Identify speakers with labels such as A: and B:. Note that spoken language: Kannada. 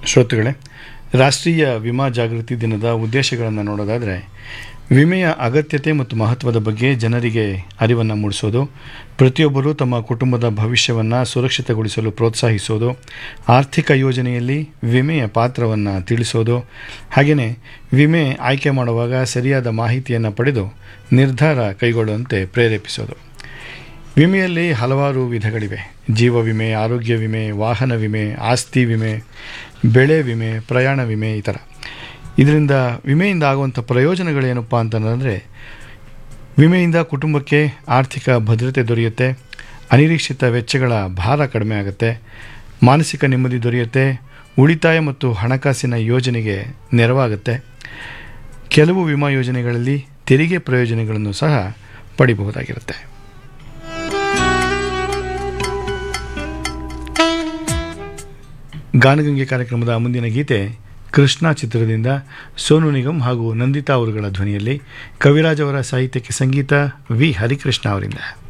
A: ಶ್ರೋತೃಗಳೇ ರಾಷ್ಟ್ರೀಯ ವಿಮಾ ಜಾಗೃತಿ ದಿನದ ಉದ್ದೇಶಗಳನ್ನು ನೋಡೋದಾದರೆ ವಿಮೆಯ ಅಗತ್ಯತೆ ಮತ್ತು ಮಹತ್ವದ ಬಗ್ಗೆ ಜನರಿಗೆ ಅರಿವನ್ನು ಮೂಡಿಸೋದು ಪ್ರತಿಯೊಬ್ಬರೂ ತಮ್ಮ ಕುಟುಂಬದ ಭವಿಷ್ಯವನ್ನು ಸುರಕ್ಷಿತಗೊಳಿಸಲು ಪ್ರೋತ್ಸಾಹಿಸೋದು ಆರ್ಥಿಕ ಯೋಜನೆಯಲ್ಲಿ ವಿಮೆಯ ಪಾತ್ರವನ್ನು ತಿಳಿಸೋದು ಹಾಗೆಯೇ ವಿಮೆ ಆಯ್ಕೆ ಮಾಡುವಾಗ ಸರಿಯಾದ ಮಾಹಿತಿಯನ್ನು ಪಡೆದು ನಿರ್ಧಾರ ಕೈಗೊಳ್ಳುವಂತೆ ಪ್ರೇರೇಪಿಸೋದು ವಿಮೆಯಲ್ಲಿ ಹಲವಾರು ವಿಧಗಳಿವೆ ಜೀವ ವಿಮೆ ಆರೋಗ್ಯ ವಿಮೆ ವಾಹನ ವಿಮೆ ಆಸ್ತಿ ವಿಮೆ ಬೆಳೆ ವಿಮೆ ಪ್ರಯಾಣ ವಿಮೆ ಈ ಥರ ಇದರಿಂದ ವಿಮೆಯಿಂದ ಆಗುವಂಥ ಪ್ರಯೋಜನಗಳೇನಪ್ಪ ಅಂತಂದರೆ ವಿಮೆಯಿಂದ ಕುಟುಂಬಕ್ಕೆ ಆರ್ಥಿಕ ಭದ್ರತೆ ದೊರೆಯುತ್ತೆ ಅನಿರೀಕ್ಷಿತ ವೆಚ್ಚಗಳ ಭಾರ ಕಡಿಮೆ ಆಗುತ್ತೆ ಮಾನಸಿಕ ನೆಮ್ಮದಿ ದೊರೆಯುತ್ತೆ ಉಳಿತಾಯ ಮತ್ತು ಹಣಕಾಸಿನ ಯೋಜನೆಗೆ ನೆರವಾಗುತ್ತೆ ಕೆಲವು ವಿಮಾ ಯೋಜನೆಗಳಲ್ಲಿ ತೆರಿಗೆ ಪ್ರಯೋಜನಗಳನ್ನು ಸಹ ಪಡಿಬಹುದಾಗಿರುತ್ತೆ ಗಾನಗಂಗೆ ಕಾರ್ಯಕ್ರಮದ ಮುಂದಿನ ಗೀತೆ ಕೃಷ್ಣ ಚಿತ್ರದಿಂದ ಸೋನು ನಿಗಮ್ ಹಾಗೂ ನಂದಿತಾ ಅವರುಗಳ ಧ್ವನಿಯಲ್ಲಿ ಕವಿರಾಜ್ ಅವರ ಸಾಹಿತ್ಯಕ್ಕೆ ಸಂಗೀತ ವಿ ಹರಿಕೃಷ್ಣ ಅವರಿಂದ